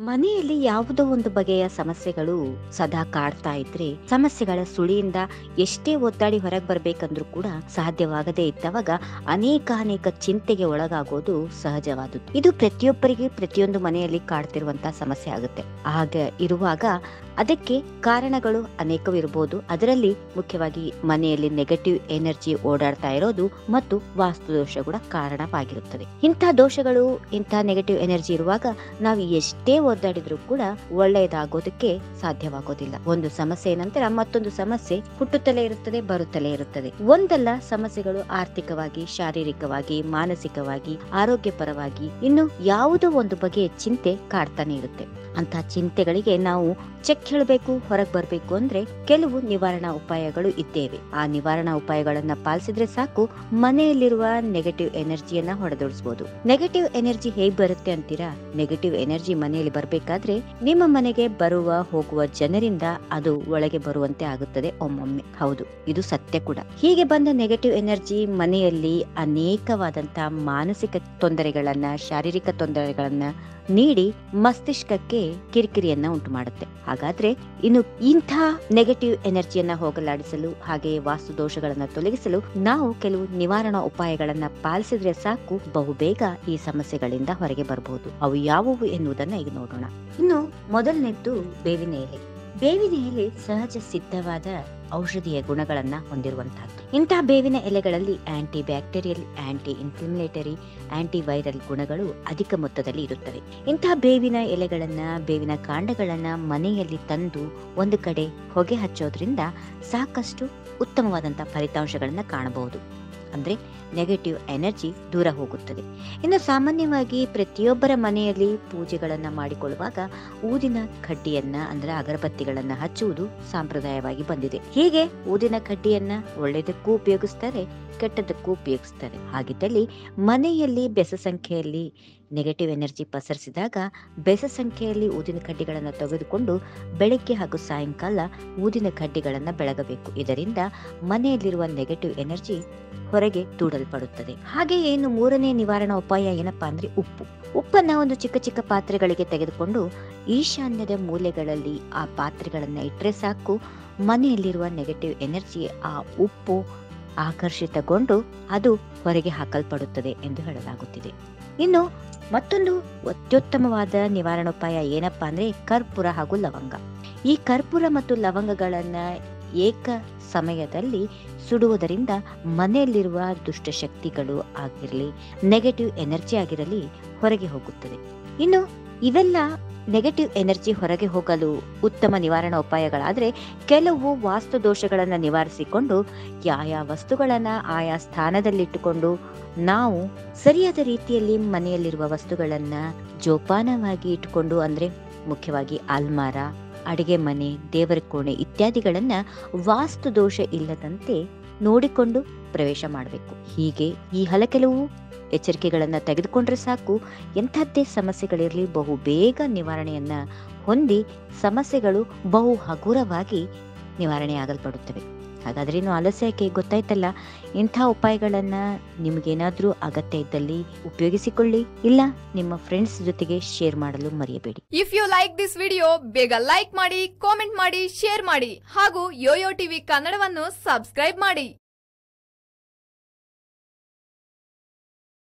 ಮನೆಯಲ್ಲಿ ಯಾವುದೋ ಒಂದು ಬಗೆಯ ಸಮಸ್ಯೆಗಳು ಸದಾ ಕಾಡ್ತಾ ಇದ್ರೆ ಸಮಸ್ಯೆಗಳ ಸುಳಿಯಿಂದ ಎಷ್ಟೇ ಒದ್ದಾಡಿ ಹೊರಗೆ ಬರ್ಬೇಕಂದ್ರೂ ಕೂಡ ಸಾಧ್ಯವಾಗದೇ ಇದ್ದವಾಗ ಅನೇಕ ಅನೇಕ ಚಿಂತೆಗೆ ಒಳಗಾಗೋದು ಸಹಜವಾದದ್ದು ಇದು ಪ್ರತಿಯೊಬ್ಬರಿಗೆ ಪ್ರತಿಯೊಂದು ಮನೆಯಲ್ಲಿ ಕಾಡ್ತಿರುವಂತಹ ಸಮಸ್ಯೆ ಆಗುತ್ತೆ ಹಾಗ ಇರುವಾಗ ಅದಕ್ಕೆ ಕಾರಣಗಳು ಅನೇಕವಿರಬಹುದು ಅದರಲ್ಲಿ ಮುಖ್ಯವಾಗಿ ಮನೆಯಲ್ಲಿ ನೆಗೆಟಿವ್ ಎನರ್ಜಿ ಓಡಾಡ್ತಾ ಇರೋದು ಮತ್ತು ವಾಸ್ತು ದೋಷ ಕೂಡ ಕಾರಣವಾಗಿರುತ್ತದೆ ಇಂಥ ದೋಷಗಳು ಇಂಥ ನೆಗೆಟಿವ್ ಎನರ್ಜಿ ಇರುವಾಗ ನಾವು ಎಷ್ಟೇ ಒದ್ದಾಡಿದ್ರು ಕೂಡ ಒಳ್ಳೆಯದಾಗೋದಕ್ಕೆ ಸಾಧ್ಯವಾಗೋದಿಲ್ಲ ಒಂದು ಸಮಸ್ಯೆ ನಂತರ ಮತ್ತೊಂದು ಸಮಸ್ಯೆ ಹುಟ್ಟುತ್ತಲೇ ಇರುತ್ತದೆ ಬರುತ್ತಲೇ ಇರುತ್ತದೆ ಒಂದಲ್ಲ ಸಮಸ್ಯೆಗಳು ಆರ್ಥಿಕವಾಗಿ ಶಾರೀರಿಕವಾಗಿ ಮಾನಸಿಕವಾಗಿ ಆರೋಗ್ಯಪರವಾಗಿ ಇನ್ನು ಯಾವುದೋ ಒಂದು ಬಗೆಯ ಚಿಂತೆ ಕಾಡ್ತಾನೆ ಇರುತ್ತೆ ಅಂತ ಚಿಂತೆಗಳಿಗೆ ನಾವು ಚೆಕ್ ಹೇಳಬೇಕು ಹೊರಗೆ ಬರಬೇಕು ಅಂದ್ರೆ ಕೆಲವು ನಿವಾರಣಾ ಉಪಾಯಗಳು ಇದ್ದೇವೆ ಆ ನಿವಾರಣಾ ಉಪಾಯಗಳನ್ನ ಪಾಲಿಸಿದ್ರೆ ಸಾಕು ಮನೆಯಲ್ಲಿರುವ ನೆಗೆಟಿವ್ ಎನರ್ಜಿಯನ್ನ ಹೊಡೆದೊಡಿಸಬಹುದು ನೆಗೆಟಿವ್ ಎನರ್ಜಿ ಹೇಗ್ ಬರುತ್ತೆ ಅಂತೀರಾ ನೆಗೆಟಿವ್ ಎನರ್ಜಿ ಮನೆಯಲ್ಲಿ ಬರ್ಬೇಕಾದ್ರೆ ನಿಮ್ಮ ಮನೆಗೆ ಬರುವ ಹೋಗುವ ಜನರಿಂದ ಅದು ಒಳಗೆ ಬರುವಂತೆ ಆಗುತ್ತದೆ ಒಮ್ಮೊಮ್ಮೆ ಹೌದು ಇದು ಸತ್ಯ ಕೂಡ ಹೀಗೆ ಬಂದ ನೆಗೆಟಿವ್ ಎನರ್ಜಿ ಮನೆಯಲ್ಲಿ ಅನೇಕವಾದಂತಹ ಮಾನಸಿಕ ತೊಂದರೆಗಳನ್ನ ಶಾರೀರಿಕ ತೊಂದರೆಗಳನ್ನ ನೀಡಿ ಮಸ್ತಿಷ್ಕಕ್ಕೆ ಕಿರಿಕಿರಿಯನ್ನ ಉಂಟು ಮಾಡುತ್ತೆ ಹಾಗಾದ್ರೆ ಇನ್ನು ಇಂಥ ನೆಗೆಟಿವ್ ಎನರ್ಜಿಯನ್ನ ಹೋಗಲಾಡಿಸಲು ಹಾಗೆ ವಾಸ್ತು ದೋಷಗಳನ್ನ ತೊಲಗಿಸಲು ನಾವು ಕೆಲವು ನಿವಾರಣಾ ಉಪಾಯಗಳನ್ನ ಪಾಲಿಸಿದ್ರೆ ಸಾಕು ಬಹುಬೇಗ ಈ ಸಮಸ್ಯೆಗಳಿಂದ ಹೊರಗೆ ಬರಬಹುದು ಅವು ಯಾವುವು ಎನ್ನುವುದನ್ನ ಈಗ ನೋಡೋಣ ಇನ್ನು ಮೊದಲನೇದ್ದು ಬೇವಿನ ಎಲೆ ಬೇವಿನ ಎಲೆ ಸಹಜ ಸಿದ್ಧವಾದ ಔಷಧೀಯ ಗುಣಗಳನ್ನ ಹೊಂದಿರುವಂತಹದ್ದು ಇಂತಹ ಬೇವಿನ ಎಲೆಗಳಲ್ಲಿ antibacterial anti inflammatory antiviral ಗುಣಗಳು ಅಧಿಕ ಮೊತ್ತದಲ್ಲಿ ಇರುತ್ತವೆ ಇಂತಹ ಬೇವಿನ ಎಲೆಗಳನ್ನ ಬೇವಿನ ಕಾಂಡಗಳನ್ನ ಮನೆಯಲ್ಲಿ ತಂದು ಒಂದು ಕಡೆ ಹೊಗೆ ಹಚ್ಚೋದ್ರಿಂದ ಸಾಕಷ್ಟು ಉತ್ತಮವಾದಂತಹ ಫಲಿತಾಂಶಗಳನ್ನ ಕಾಣಬಹುದು ಅಂದ್ರೆ ನೆಗೆಟಿವ್ ಎನರ್ಜಿ ದೂರ ಹೋಗುತ್ತದೆ ಇನ್ನು ಸಾಮಾನ್ಯವಾಗಿ ಪ್ರತಿಯೊಬ್ಬರ ಮನೆಯಲ್ಲಿ ಪೂಜೆಗಳನ್ನ ಮಾಡಿಕೊಳ್ಳುವಾಗ ಊದಿನ ಕಡ್ಡಿಯನ್ನ ಅಂದ್ರೆ ಅಗರಬತ್ತಿಗಳನ್ನ ಹಚ್ಚುವುದು ಸಾಂಪ್ರದಾಯವಾಗಿ ಬಂದಿದೆ ಹೀಗೆ ಊದಿನ ಕಡ್ಡಿಯನ್ನ ಒಳ್ಳೆಯದಕ್ಕೂ ಉಪಯೋಗಿಸ್ತಾರೆ ಕೆಟ್ಟದಕ್ಕೂ ಉಪಯೋಗಿಸ್ತಾರೆ ಹಾಗಿದ್ದಲ್ಲಿ ಮನೆಯಲ್ಲಿ ಬೆಸ ಸಂಖ್ಯೆಯಲ್ಲಿ ನೆಗೆಟಿವ್ ಎನರ್ಜಿ ಪಸರಿಸಿದಾಗ ಬೆಸ ಸಂಖ್ಯೆಯಲ್ಲಿ ಊದಿನ ಕಡ್ಡಿಗಳನ್ನು ತೆಗೆದುಕೊಂಡು ಬೆಳಗ್ಗೆ ಹಾಗೂ ಸಾಯಂಕಾಲ ಊದಿನ ಕಡ್ಡಿಗಳನ್ನು ಬೆಳಗಬೇಕು ಇದರಿಂದ ಮನೆಯಲ್ಲಿರುವ ನೆಗೆಟಿವ್ ಎನರ್ಜಿ ಹೊರಗೆ ದೂಡಲ್ಪಡುತ್ತದೆ ಹಾಗೆ ಏನು ಮೂರನೇ ನಿವಾರಣಾ ಉಪಾಯ ಏನಪ್ಪಾ ಅಂದ್ರೆ ಉಪ್ಪು ಉಪ್ಪನ್ನ ಒಂದು ಚಿಕ್ಕ ಚಿಕ್ಕ ಪಾತ್ರೆಗಳಿಗೆ ತೆಗೆದುಕೊಂಡು ಈಶಾನ್ಯದ ಮೂಲೆಗಳಲ್ಲಿ ಆ ಪಾತ್ರೆಗಳನ್ನ ಇಟ್ಟರೆ ಸಾಕು ಮನೆಯಲ್ಲಿರುವ ನೆಗೆಟಿವ್ ಎನರ್ಜಿ ಆ ಉಪ್ಪು ಆಕರ್ಷಿತಗೊಂಡು ಅದು ಹೊರಗೆ ಹಾಕಲ್ಪಡುತ್ತದೆ ಎಂದು ಹೇಳಲಾಗುತ್ತಿದೆ ಇನ್ನು ಮತ್ತೊಂದು ಅತ್ಯುತ್ತಮವಾದ ನಿವಾರಣೋಪಾಯ ಏನಪ್ಪಾ ಅಂದ್ರೆ ಕರ್ಪೂರ ಹಾಗೂ ಲವಂಗ ಈ ಕರ್ಪೂರ ಮತ್ತು ಲವಂಗಗಳನ್ನ ಏಕ ಸಮಯದಲ್ಲಿ ಸುಡುವುದರಿಂದ ಮನೆಯಲ್ಲಿರುವ ದುಷ್ಟಶಕ್ತಿಗಳು ಆಗಿರಲಿ ನೆಗೆಟಿವ್ ಎನರ್ಜಿ ಆಗಿರಲಿ ಹೊರಗೆ ಹೋಗುತ್ತದೆ ಇನ್ನು ಇವೆಲ್ಲ ನೆಗೆಟಿವ್ ಎನರ್ಜಿ ಹೊರಗೆ ಹೋಗಲು ಉತ್ತಮ ನಿವಾರಣಾ ಉಪಾಯಗಳಾದ್ರೆ ಕೆಲವು ವಾಸ್ತು ದೋಷಗಳನ್ನ ನಿವಾರಿಸಿಕೊಂಡು ಯಾಯಾ ವಸ್ತುಗಳನ್ನ ಆಯಾ ಸ್ಥಾನದಲ್ಲಿಟ್ಟುಕೊಂಡು ನಾವು ಸರಿಯಾದ ರೀತಿಯಲ್ಲಿ ಮನೆಯಲ್ಲಿರುವ ವಸ್ತುಗಳನ್ನ ಜೋಪಾನವಾಗಿ ಇಟ್ಟುಕೊಂಡು ಅಂದ್ರೆ ಮುಖ್ಯವಾಗಿ ಅಲ್ಮಾರ ಅಡಿಗೆ ಮನೆ ದೇವರ ಕೋಣೆ ಇತ್ಯಾದಿಗಳನ್ನ ವಾಸ್ತು ದೋಷ ಇಲ್ಲದಂತೆ ನೋಡಿಕೊಂಡು ಪ್ರವೇಶ ಮಾಡಬೇಕು ಹೀಗೆ ಈ ಹಲಕೆಲವು ಎಚ್ಚರಿಕೆಗಳನ್ನ ತೆಗೆದುಕೊಂಡ್ರೆ ಸಾಕು ಎಂಥದ್ದೇ ಸಮಸ್ಯೆಗಳಿರಲಿ ಬಹು ಬೇಗ ನಿವಾರಣೆಯನ್ನ ಹೊಂದಿ ಸಮಸ್ಯೆಗಳು ಬಹು ಹಗುರವಾಗಿ ನಿವಾರಣೆ ಆಗಲ್ಪಡುತ್ತವೆ ಹಾಗಾದ್ರೆ ಇನ್ನು ಆಲಸ್ಯಕ್ಕೆ ಗೊತ್ತಾಯ್ತಲ್ಲ ಇಂಥ ಉಪಾಯಗಳನ್ನ ನಿಮಗೇನಾದ್ರೂ ಅಗತ್ಯ ಇದ್ದಲ್ಲಿ ಉಪಯೋಗಿಸಿಕೊಳ್ಳಿ ಇಲ್ಲ ನಿಮ್ಮ ಫ್ರೆಂಡ್ಸ್ ಜೊತೆಗೆ ಶೇರ್ ಮಾಡಲು ಮರೆಯಬೇಡಿ if you like this video ಬೇಗ ಲೈಕ್ ಮಾಡಿ ಕಾಮೆಂಟ್ ಮಾಡಿ ಶೇರ್ ಮಾಡಿ ಹಾಗೂ ಯೋಯೋ ಟಿವಿ ಕನ್ನಡವನ್ನು ಸಬ್ಸ್ಕ್ರೈಬ್ ಮಾಡಿ